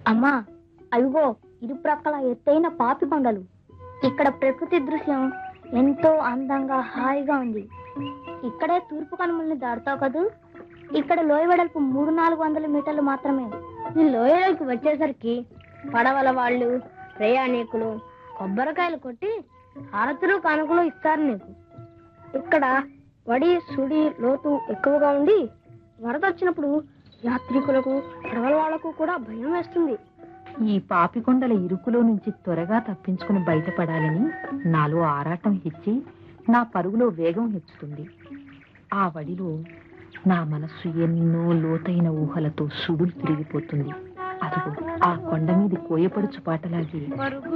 అమ్మా అదిగో ఇరుప్రక్కల ఎత్తైన పాపి కొండలు ఇక్కడ ప్రకృతి దృశ్యం ఎంతో అందంగా హాయిగా ఉంది ఇక్కడే తూర్పు కనుమల్ని దాటుతావు కదూ ఇక్కడ లోయ వెడల్పు మూడు నాలుగు వందల మీటర్లు మాత్రమే ఈ లోయలోకి వచ్చేసరికి పడవల వాళ్ళు ప్రయాణికులు కొబ్బరికాయలు కొట్టి హారతులు కానుకలు ఇస్తారు నీకు ఇక్కడ వడి సుడి లోతు ఎక్కువగా ఉండి వరద వచ్చినప్పుడు యాత్రికులకు పడవల వాళ్లకు కూడా భయం వేస్తుంది ఈ పాపికొండల ఇరుకులో నుంచి త్వరగా తప్పించుకుని బయటపడాలని నాలో ఆరాటం హెచ్చి నా పరుగులో వేగం హెచ్చుతుంది ఆ వడిలో నా మనస్సు ఎన్నో లోతైన ఊహలతో సుడులు తిరిగిపోతుంది అదిగో ఆ కొండ మీద కోయపడుచు పాటలాగి పరుగు